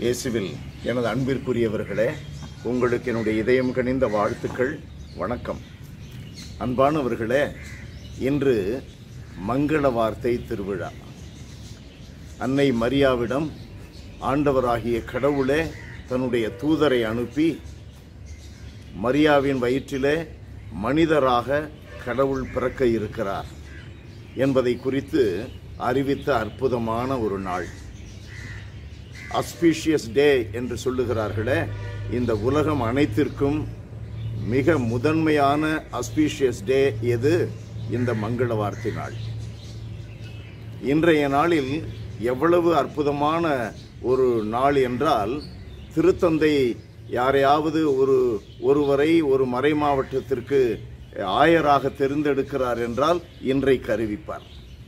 இயேசுவில் எனது அன்பிற்குரியவர்களே உங்களுக்கு என்னுடைய இதயம் கனிந்த வாழ்த்துக்கள் வணக்கம் அன்பானவர்களே இன்று மங்கள வார்த்தை திருவிழா அன்னை மரியாவிடம் ஆண்டவராகிய கடவுளே தன்னுடைய தூதரை அனுப்பி மரியாவின் வயிற்றிலே மனிதராக கடவுள் பிறக்க இருக்கிறார் என்பதை குறித்து அறிவித்த அற்புதமான ஒரு நாள் அஸ்பீஷியஸ் டே என்று சொல்லுகிறார்களே இந்த உலகம் அனைத்திற்கும் மிக முதன்மையான அஸ்பீஷியஸ் டே எது இந்த மங்கள வார்த்தை நாள் இன்றைய நாளில் எவ்வளவு அற்புதமான ஒரு நாள் என்றால் திருத்தந்தை யாரையாவது ஒரு ஒருவரை ஒரு மறை மாவட்டத்திற்கு ஆயராக தேர்ந்தெடுக்கிறார் என்றால் இன்றைக்கு அறிவிப்பார்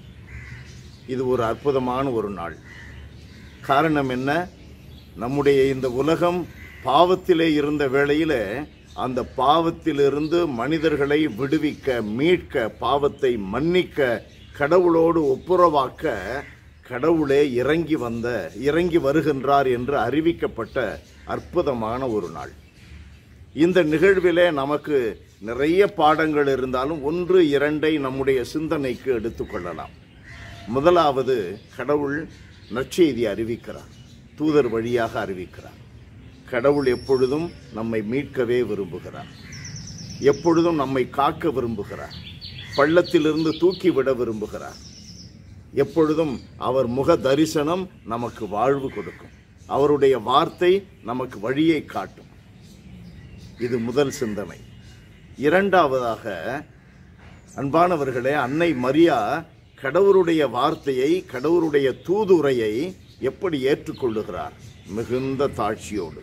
இது ஒரு அற்புதமான ஒரு நாள் காரணம் என்ன நம்முடைய இந்த உலகம் பாவத்திலே இருந்த வேளையில அந்த பாவத்திலிருந்து மனிதர்களை விடுவிக்க மீட்க பாவத்தை மன்னிக்க கடவுளோடு ஒப்புரவாக்க கடவுளே இறங்கி வந்த இறங்கி வருகின்றார் என்று அறிவிக்கப்பட்ட அற்புதமான ஒரு நாள் இந்த நிகழ்விலே நமக்கு நிறைய பாடங்கள் இருந்தாலும் ஒன்று இரண்டை நம்முடைய சிந்தனைக்கு எடுத்துக்கொள்ளலாம் முதலாவது கடவுள் நற்செய்தி அறிவிக்கிறார் தூதர் வழியாக அறிவிக்கிறார் கடவுள் எப்பொழுதும் நம்மை மீட்கவே விரும்புகிறார் எப்பொழுதும் நம்மை காக்க விரும்புகிறார் பள்ளத்திலிருந்து தூக்கிவிட விரும்புகிறார் எப்பொழுதும் அவர் முக தரிசனம் நமக்கு வாழ்வு கொடுக்கும் அவருடைய வார்த்தை நமக்கு வழியை காட்டும் இது முதல் சிந்தனை இரண்டாவதாக அன்பானவர்களே அன்னை மரியா கடவுளுடைய வார்த்தையை கடவுளுடைய தூதுரையை எப்படி ஏற்றுக்கொள்ளுகிறார் மிகுந்த தாழ்ச்சியோடு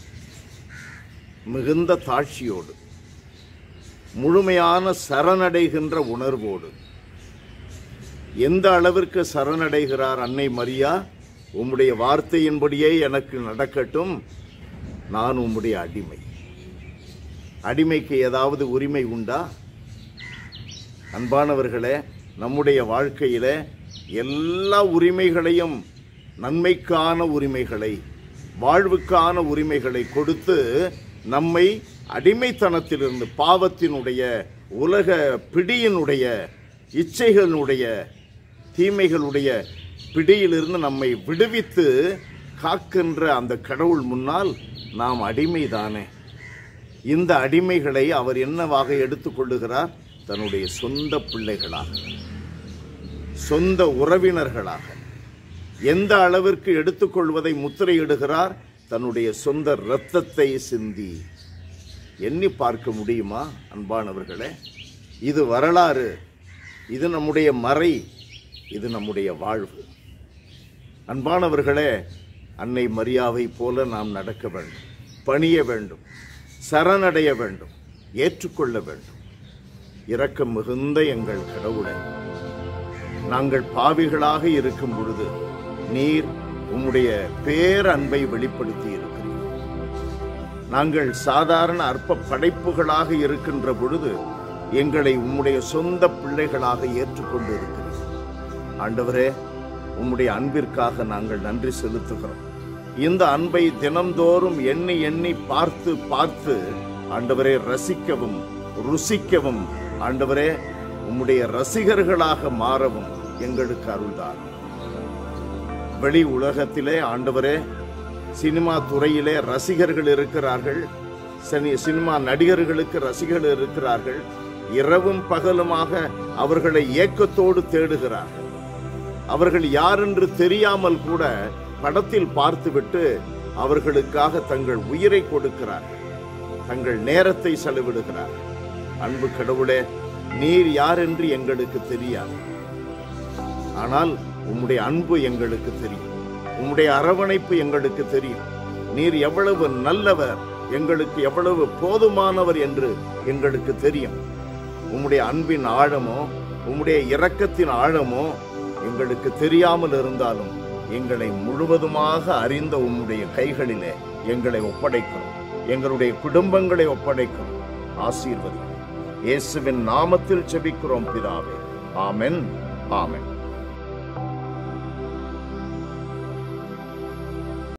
மிகுந்த தாழ்ச்சியோடு முழுமையான சரணடைகின்ற உணர்வோடு எந்த அளவிற்கு சரணடைகிறார் அன்னை மரியா உம்முடைய வார்த்தையின்படியே எனக்கு நடக்கட்டும் நான் உம்முடைய அடிமை அடிமைக்கு ஏதாவது உரிமை உண்டா அன்பானவர்களே நம்முடைய வாழ்க்கையில எல்லா உரிமைகளையும் நன்மைக்கான உரிமைகளை வாழ்வுக்கான உரிமைகளை கொடுத்து நம்மை அடிமைத்தனத்திலிருந்து பாவத்தினுடைய உலக பிடியினுடைய இச்சைகளினுடைய தீமைகளுடைய பிடியிலிருந்து நம்மை விடுவித்து காக்கின்ற அந்த கடவுள் முன்னால் நாம் அடிமைதானே இந்த அடிமைகளை அவர் என்னவாக எடுத்துக்கொள்ளுகிறார் தன்னுடைய சொந்த பிள்ளைகளாக சொந்த உறவினர்களாக எந்த அளவிற்கு எடுத்துக்கொள்வதை முத்திரையிடுகிறார் தன்னுடைய சொந்த இரத்தத்தை சிந்தி எண்ணி பார்க்க முடியுமா அன்பானவர்களே இது வரலாறு இது நம்முடைய மறை இது நம்முடைய வாழ்வு அன்பானவர்களே அன்னை மரியாவை போல நாம் நடக்க வேண்டும் பணிய வேண்டும் சரணடைய வேண்டும் ஏற்றுக்கொள்ள வேண்டும் இரக்கம் மிகுந்த எங்கள் கடவுளை நாங்கள் பாவிகளாக இருக்கும் பொழுது நீர் உம்முடைய பேரன்பை வெளிப்படுத்தி இருக்கிறீர் நாங்கள் சாதாரண அற்ப படைப்புகளாக இருக்கின்ற பொழுது எங்களை உம்முடைய சொந்த பிள்ளைகளாக ஏற்றுக்கொண்டு இருக்கிறீர் ஆண்டவரே உம்முடைய அன்பிற்காக நாங்கள் நன்றி செலுத்துகிறோம் இந்த அன்பை தினம்தோறும் எண்ணி எண்ணி பார்த்து பார்த்து ஆண்டவரே ரசிக்கவும் ருசிக்கவும் ஆண்டவரே உம்முடைய ரசிகர்களாக மாறவும் எங்களுக்கு அருள்தார் வெளி உலகத்திலே ஆண்டவரே சினிமா துறையிலே ரசிகர்கள் இருக்கிறார்கள் சனி சினிமா நடிகர்களுக்கு ரசிகர்கள் இருக்கிறார்கள் இரவும் பகலுமாக அவர்களை ஏக்கத்தோடு தேடுகிறார்கள் அவர்கள் யார் என்று தெரியாமல் கூட படத்தில் பார்த்துவிட்டு அவர்களுக்காக தங்கள் உயிரை கொடுக்கிறார்கள் தங்கள் நேரத்தை செலவிடுகிறார்கள் அன்பு கடவுளே நீர் யார் என்று எங்களுக்கு தெரியாது ஆனால் உம்முடைய அன்பு எங்களுக்கு தெரியும் உம்முடைய அரவணைப்பு எங்களுக்கு தெரியும் நீர் எவ்வளவு நல்லவர் எங்களுக்கு எவ்வளவு போதுமானவர் என்று எங்களுக்கு தெரியும் உம்முடைய அன்பின் ஆழமோ உம்முடைய இரக்கத்தின் ஆழமோ எங்களுக்கு தெரியாமல் இருந்தாலும் எங்களை முழுவதுமாக அறிந்த உம்முடைய கைகளிலே எங்களை ஒப்படைக்கிறோம் எங்களுடைய குடும்பங்களை ஒப்படைக்கிறோம் ஆசீர்வதி இயேசுவின் நாமத்தில் செபிக்கிறோம் பிதாவே ஆமென் ஆமென்